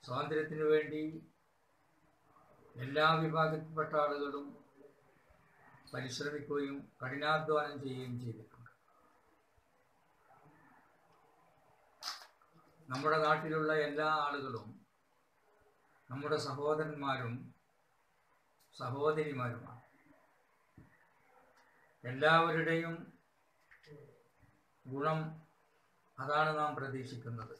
സ്വാതന്ത്ര്യത്തിനു വേണ്ടി എല്ലാ വിഭാഗത്തിൽപ്പെട്ട ആളുകളും പരിശ്രമിക്കുകയും കഠിനാധ്വാനം ചെയ്യുകയും ചെയ്തിട്ടുണ്ട് നമ്മുടെ നാട്ടിലുള്ള എല്ലാ ആളുകളും നമ്മുടെ സഹോദരന്മാരും സഹോദരിമാരുമാണ് എല്ലാവരുടെയും ഗുണം അതാണ് നാം പ്രതീക്ഷിക്കുന്നത്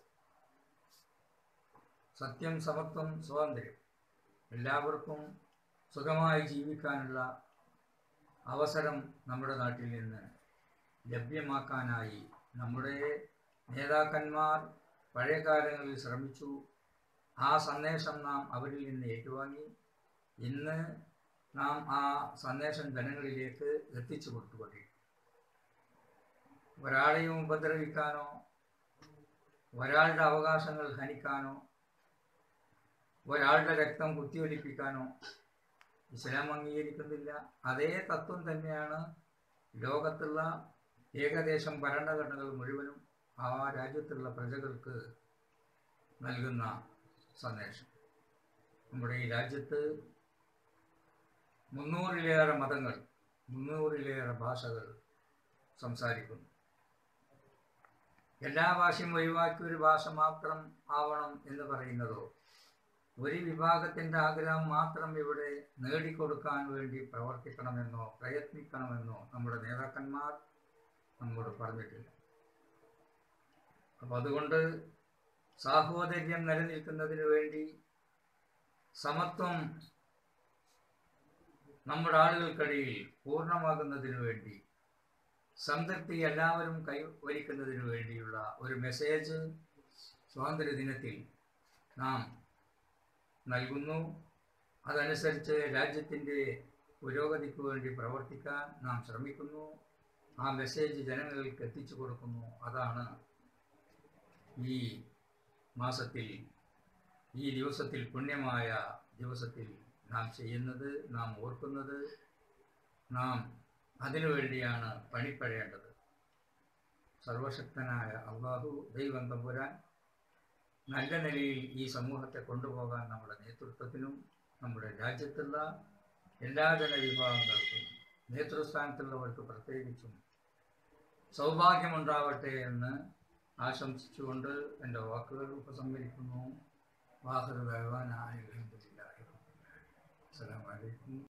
സത്യം സമത്വം സ്വാതന്ത്ര്യം എല്ലാവർക്കും സുഖമായി ജീവിക്കാനുള്ള അവസരം നമ്മുടെ നാട്ടിൽ നിന്ന് ലഭ്യമാക്കാനായി നമ്മുടെ നേതാക്കന്മാർ പഴയ കാലങ്ങളിൽ ശ്രമിച്ചു ആ സന്ദേശം നാം അവരിൽ നിന്ന് ഏറ്റുവാങ്ങി ഇന്ന് നാം ആ സന്ദേശം ജനങ്ങളിലേക്ക് എത്തിച്ചു കൊടുത്തുകൊണ്ടിരിക്കും ഒരാളെയും ഉപദ്രവിക്കാനോ ഒരാളുടെ അവകാശങ്ങൾ ഹനിക്കാനോ ഒരാളുടെ രക്തം കുത്തിയൊലിപ്പിക്കാനോ ഇസ്ലാം അംഗീകരിക്കുന്നില്ല അതേ തത്വം തന്നെയാണ് ലോകത്തുള്ള ഏകദേശം ഭരണഘടനകൾ മുഴുവനും ആ രാജ്യത്തുള്ള പ്രജകൾക്ക് നൽകുന്ന സന്ദേശം നമ്മുടെ ഈ രാജ്യത്ത് മുന്നൂറിലേറെ മതങ്ങൾ മുന്നൂറിലേറെ ഭാഷകൾ സംസാരിക്കുന്നു എല്ലാ ഭാഷയും ഒഴിവാക്കി ഒരു ഭാഷ മാത്രം ആവണം എന്ന് പറയുന്നതോ ഒരു വിഭാഗത്തിൻ്റെ ആഗ്രഹം മാത്രം ഇവിടെ നേടിക്കൊടുക്കാൻ വേണ്ടി പ്രവർത്തിക്കണമെന്നോ പ്രയത്നിക്കണമെന്നോ നമ്മുടെ നേതാക്കന്മാർ നമ്മോട് പറഞ്ഞിട്ടില്ല അപ്പം അതുകൊണ്ട് സാഹോദര്യം നിലനിൽക്കുന്നതിന് വേണ്ടി സമത്വം നമ്മുടെ ആളുകൾക്കിടയിൽ പൂർണ്ണമാകുന്നതിന് വേണ്ടി സംതൃപ്തി എല്ലാവരും കൈവരിക്കുന്നതിന് വേണ്ടിയുള്ള ഒരു മെസ്സേജ് സ്വാതന്ത്ര്യ ദിനത്തിൽ നാം നൽകുന്നു അതനുസരിച്ച് രാജ്യത്തിൻ്റെ പുരോഗതിക്ക് വേണ്ടി പ്രവർത്തിക്കാൻ നാം ശ്രമിക്കുന്നു ആ മെസ്സേജ് ജനങ്ങൾക്ക് എത്തിച്ചു കൊടുക്കുന്നു അതാണ് ഈ മാസത്തിൽ ഈ ദിവസത്തിൽ പുണ്യമായ ദിവസത്തിൽ നാം ചെയ്യുന്നത് നാം ഓർക്കുന്നത് നാം അതിനുവേണ്ടിയാണ് പണിപ്പെടേണ്ടത് സർവശക്തനായ അള്ളാഹു ദൈവം തമ്പുരാൻ നല്ല നിലയിൽ ഈ സമൂഹത്തെ കൊണ്ടുപോകാൻ നമ്മുടെ നേതൃത്വത്തിനും നമ്മുടെ രാജ്യത്തുള്ള എല്ലാ ജനവിഭാഗങ്ങൾക്കും നേതൃസ്ഥാനത്തുള്ളവർക്ക് പ്രത്യേകിച്ചും സൗഭാഗ്യമുണ്ടാവട്ടെ എന്ന് ആശംസിച്ചുകൊണ്ട് എൻ്റെ വാക്കുകൾ ഉപസംഹരിക്കുന്നു വാഹൃദാൻ അലഹദില്ല അസ്സലാമു അലൈക്കും